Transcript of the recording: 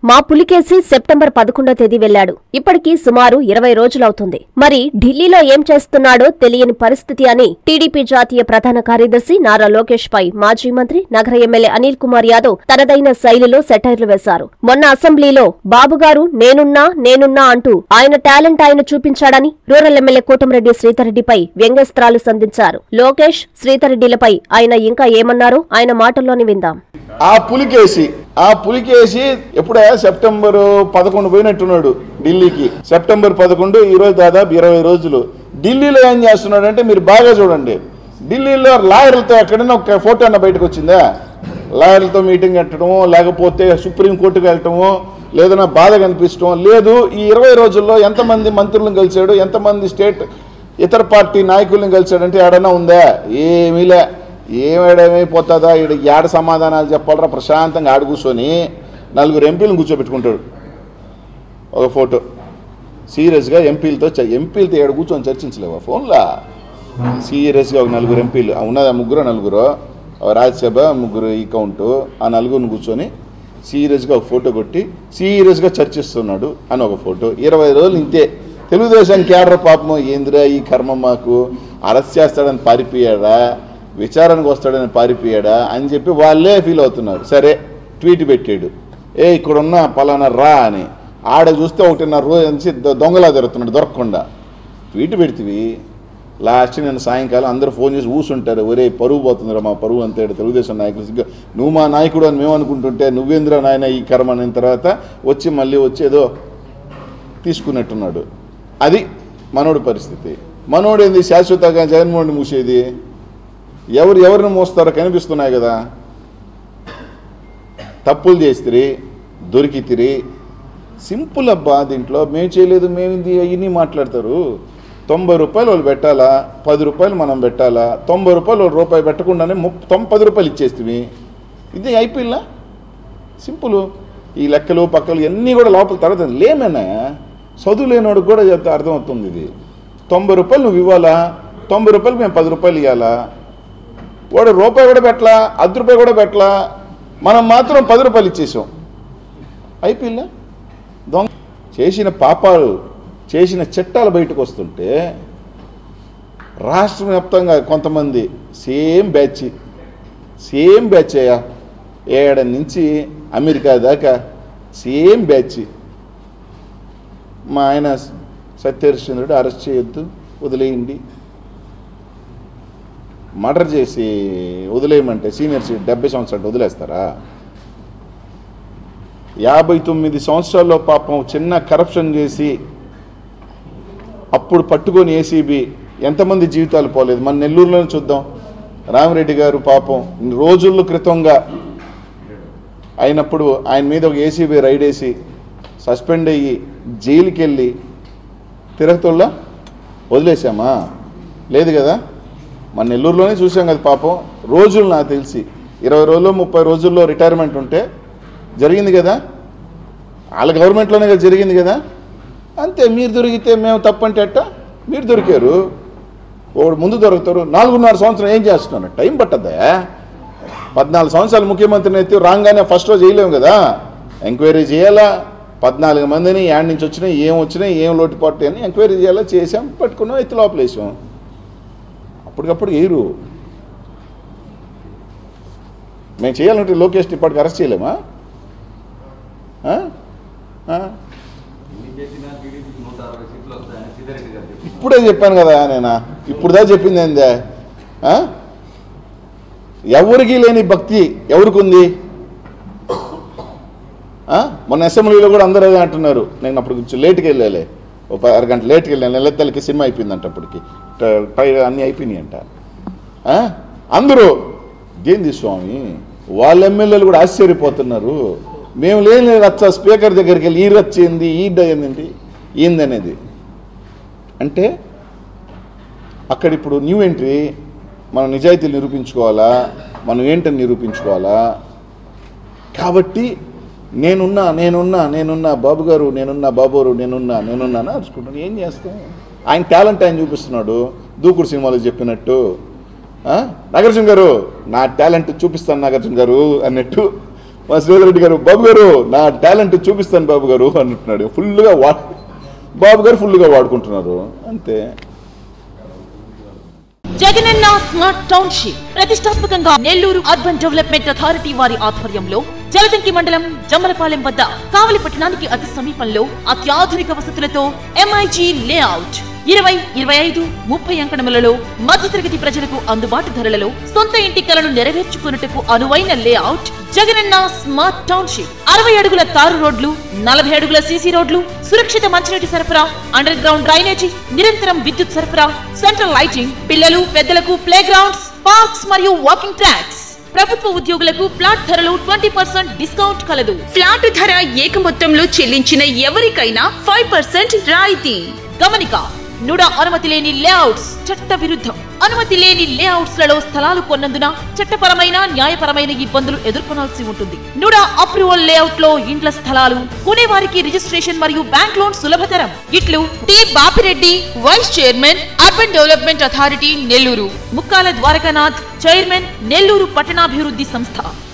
మా పులికేసి సెప్టెంబర్ పదకొండో తేదీ వెళ్లాడు ఇప్పటికీ సుమారు ఇరవై రోజులవుతుంది మరి ఢిల్లీలో ఏం చేస్తున్నాడో తెలియని పరిస్థితి అని టీడీపీ జాతీయ ప్రధాన కార్యదర్శి నారా లోకేష్ పై మాజీ మంత్రి నగర ఎమ్మెల్యే అనిల్ కుమార్ యాదవ్ తనదైన శైలిలో సెటైర్లు వేశారు మొన్న అసెంబ్లీలో బాబుగారు నేనున్నా నేనున్నా అంటూ ఆయన టాలెంట్ ఆయన చూపించాడని రూరల్ ఎమ్మెల్యే కోటంరెడ్డి శ్రీధర్రెడ్డిపై వ్యంగ్యస్త్రాలు సంధించారు లోకేష్ శ్రీధర్రెడ్డిలపై ఆయన ఇంకా ఏమన్నారో ఆయన మాటల్లోని విందాం ఆ పులికేసి ఆ పులికేసి ఎప్పుడే సెప్టెంబర్ పదకొండు పోయినట్టున్నాడు ఢిల్లీకి సెప్టెంబర్ పదకొండు ఈ రోజు దాదాపు ఇరవై రోజులు ఢిల్లీలో ఏం చేస్తున్నాడు అంటే మీరు బాగా చూడండి ఢిల్లీలో లాయర్లతో ఎక్కడైనా ఒక ఫోటో అన్న బయటకు వచ్చిందా లాయర్లతో మీటింగ్ పెట్టడమో లేకపోతే సుప్రీం కోర్టుకు వెళ్ళటమో లేదన్నా బాధ కనిపించడం లేదు ఈ ఇరవై రోజుల్లో ఎంతమంది మంత్రులను కలిశాడు ఎంతమంది స్టేట్ ఇతర పార్టీ నాయకులను కలిశాడంటే ఏడన్నా ఉందా ఏమీలే ఏమేడేమైపోతుందా ఈడ ఏడ సమాధానాలు చెప్పాలరా ప్రశాంతంగా ఆడ కూర్చొని నలుగురు ఎంపీలను కూర్చోబెట్టుకుంటాడు ఒక ఫోటో సీరియస్గా ఎంపీలతో చ- ఎంపీలతో ఏడు కూర్చొని చర్చించలేవా ఫోన్లా సీరియస్గా ఒక నలుగురు ఎంపీలు ఆ ఉన్నదా ముగ్గురు నలుగురు ఆ రాజ్యసభ ముగ్గురు ఈ కౌంటు ఆ నలుగురిని కూర్చొని సీరియస్గా ఒక ఫోటో కొట్టి సీరియస్గా చర్చిస్తున్నాడు అని ఒక ఫోటో ఇరవై రోజులు ఇంతే తెలుగుదేశం క్యాడర్ పాపం ఏందిరా ఈ కర్మ మాకు అరెస్ట్ చేస్తాడని పారిపోయాడా విచారణకు వస్తాడని పారిపోయాడా అని చెప్పి వాళ్ళే ఫీల్ అవుతున్నారు సరే ట్వీట్ పెట్టాడు ఏ ఇక్కడున్న పలానా రా అని ఆడ చూస్తే ఒకటిన్నర రోజు నుంచి దొ- దొంగలా తిరుగుతున్నాడు దొరకకుండా ట్వీట్ పెడితివి లాస్ట్ నేను సాయంకాలం అందరూ ఫోన్ చేసి ఊసుంటారు ఒరే పరువు పోతుందిరా మా పరువు అంతే తెలుగుదేశం నాయకులు సిగ్గు నువ్వు మా నాయకుడు అని మేము అనుకుంటుంటే నువ్వేంద్ర నాయన ఈ కర్మ అనిన తర్వాత వచ్చి మళ్ళీ వచ్చి ఏదో తీసుకున్నట్టున్నాడు అది మనోడి పరిస్థితి మనోడు ఏంది శాశ్వతంగా జగన్మోహన్ మూసేది ఎవరు ఎవరిని మోస్తారో కనిపిస్తున్నాయి కదా తప్పులు చేస్తిరి దొరికితిరి సింపుల్ అబ్బా దీంట్లో మేము చేయలేదు మేము ఇది అవన్నీ మాట్లాడతారు తొంభై రూపాయలు వాళ్ళు పెట్టాలా పది రూపాయలు మనం పెట్టాలా తొంభై రూపాయలు వాళ్ళు రూపాయి పెట్టకుండానే ముప్ తొం పది రూపాయలు ఇచ్చేస్తుంది ఇది అయిపోయిందా సింపుల్ ఈ లెక్కలు పక్కలు ఇవన్నీ కూడా లోపల తర్వాత లేమేనా చదువు లేనివాడికి కూడా చెప్తే అర్థమవుతుంది ఇది తొంభై రూపాయలు నువ్వు ఇవ్వాలా తొంభై రూపాయలు మేము పది రూపాయలు ఇవ్వాలా వాడు రూపాయి కూడా పెట్టలా అర్ధ రూపాయి కూడా పెట్టలా మనం మాత్రం పది రూపాయలు ఇచ్చేసాం అయిపోయిందా దొంగ చేసిన పాపాలు చేసిన చట్టాలు బయటకు వస్తుంటే రాష్ట్ర వ్యాప్తంగా కొంతమంది సేమ్ బ్యాచ్ సేమ్ బ్యాచ్ అయ్యా ఏడ నుంచి అమెరికా దాకా సేమ్ బ్యాచ్ మా ఆయన సత్యహరిశ్చంద్రుడు అరెస్ట్ చేయొద్దు వదిలేయండి మర్డర్ చేసి వదిలేయమంటే సీనియర్ సిటిజన్ డెబ్బై సంవత్సరాలు వదిలేస్తారా యాభై తొమ్మిది సంవత్సరాల్లో పాపం చిన్న కరప్షన్ చేసి అప్పుడు పట్టుకొని ఏసీబీ ఎంతమంది జీవితాలు పోలేదు మన నెల్లూరులోనే చూద్దాం రామిరెడ్డి గారు పాపం రోజుల క్రితంగా అయినప్పుడు ఆయన మీద ఒక ఏసీబీ రైడ్ వేసి సస్పెండ్ అయ్యి జైలుకి వెళ్ళి తిరగతుల్లో వదిలేసామా లేదు కదా మన నెల్లూరులోనే చూసాం కదా పాపం రోజులు నాకు తెలిసి ఇరవై రోజుల్లో ముప్పై రోజుల్లో రిటైర్మెంట్ ఉంటే జరిగింది కదా వాళ్ళ గవర్నమెంట్లోనే కదా జరిగింది కదా అంతే మీరు దొరికితే మేము తప్పంటే ఎట్ట మీరు దొరికారు ఒకడు ముందు దొరుకుతారు నాలుగున్నర సంవత్సరం ఏం చేస్తున్నారు టైం పట్టద్దా పద్నాలుగు సంవత్సరాలు ముఖ్యమంత్రిని ఎత్తి రాగానే ఫస్ట్ రోజు చేయలేము కదా ఎంక్వైరీ చేయాలా పద్నాలుగు మందిని యాడ్ నుంచి వచ్చినాయి ఏం వచ్చినాయి ఏం లోటుపాటు అని ఎంక్వైరీ చేయాలా చేసాం పట్టుకున్నాం ఎత్తి లోపల వేసాం అప్పటికప్పుడు వేయరు మేము చేయాలంటే లోకేష్ని ఇప్పటికి అరెస్ట్ చేయలేమా ఆ? ఆ? ఎన్ని చేసినా టీడీపీకి నూట అరవై సీట్లు వస్తాయని సిద్ధారెడ్డి గారు చెప్పారు ఇప్పుడే చెప్పాను కదా నేను ఇప్పుడుదా చెప్పింది ఏందే ఆ? ఎవరికి లేని భక్తి ఎవరికి ఉంది ఆ? మొన్న అసెంబ్లీలో కూడా అందరూ అదే అంటున్నారు నేను అప్పుడు కొంచెం లేట్కి వెళ్ళాలి ఒక ప- అరగంట లేట్కి వెళ్ళాను నెల్లెత్తలకి సినిమా అయిపోయిందంట అప్పటికి ట- పై అన్నీ అయిపోయినాయి అంట ఆ? అందరూ ఏంది స్వామి వాళ్ళ ఎమ్మెల్యేలు కూడా ఆశ్చర్యపోతున్నారు మేము లేని రచ్చ స్పీకర్ దగ్గరికి వెళ్ళి ఈ రచ్చ ఏంది ఈ డ ఏంది ఏందనేది అంటే అక్కడ ఇప్పుడు న్యూ ఎంట్రీ మనం నిజాయితీలు నిరూపించుకోవాలా మనం ఏంటని నిరూపించుకోవాలా కాబట్టి నేనున్నా నేనున్నా నేనున్నా బాబు గారు నేనున్నా బాబోరు నేనున్నా నేనున్నా అని అరుచుకుంటాను ఏం చేస్తాం ఆయన టాలెంట్ ఆయన చూపిస్తున్నాడు దూకుడు సినిమాలో చెప్పినట్టు ఆ? నాగార్జున గారు నా టాలెంట్ చూపిస్తాను నాగార్జున గారు అన్నట్టు మా శ్రీధర్ రెడ్డి గారు బాబు గారు నా టాలెంట్ చూపిస్తాను బాబు గారు అంటున్నాడు ఫుల్గా వా బాబు గారు ఫుల్గా వాడుకుంటున్నారు అంతే జగనన్న స్మార్ట్ టౌన్షిప్ ప్రతిష్టాత్మకంగా నెల్లూరు అర్బన్ డెవలప్మెంట్ అథారిటీ వారి ఆధ్వర్యంలో జలదంకి మండలం జమ్మలపాలెం వద్ద కావలి పట్టణానికి అతి సమీపంలో అత్యాధునిక వసతులతో ఎంఐజీ లేఅవుట్ ఇరవై ఇరవై ఐదు ముప్పై అంకణములలో మధ్యతరగతి ప్రజలకు అందుబాటు ధరలలో సొంత ఇంటి కలను నెరవేర్చుకున్నట్టుకు అనువైన లేఅవుట్ జగనన్న స్మార్ట్ టౌన్షిప్ అరవై అడుగుల తారు రోడ్లు నలభై అడుగుల సీసీ రోడ్లు సురక్షిత మంచినీటి సరఫరా అండర్ గ్రౌండ్ డ్రైనేజీ నిరంతరం విద్యుత్ సరఫరా సెంట్రల్ లైటింగ్ పిల్లలు పెద్దలకు ప్లే గ్రౌండ్స్ పార్క్స్ మరియు వాకింగ్ ట్రాక్స్ ప్రభుత్వ ఉద్యోగులకు ఫ్లాట్ ధరలు ట్వంటీ పర్సెంట్ డిస్కౌంట్ కలదు ఫ్లాట్ ధర ఏక మొత్తంలో చెల్లించిన ఎవరికైనా ఫైవ్ పర్సెంట్ రాయితీ గమనిక నుడా అనుమతి లేని లేఅవుట్స్ చట్ట విరుద్ధం అనుమతి లేని లేఅవుట్స్ లలో స్థలాలు కొన్నందున చట్టపరమైన న్యాయపరమైన ఇబ్బందులు ఎదుర్కొనాల్సి ఉంటుంది నుడా అప్రూవల్ లేఅవుట్ లో ఇండ్ల స్థలాలు కొనేవారికి రిజిస్ట్రేషన్ మరియు బ్యాంక్ లోన్ సులభతరం ఇట్లు T Bapireddy vice chairman urban development authority Nellore Mukkala Dwarakanath chairman Nellore పట్టణాభివృద్ధి సంస్థ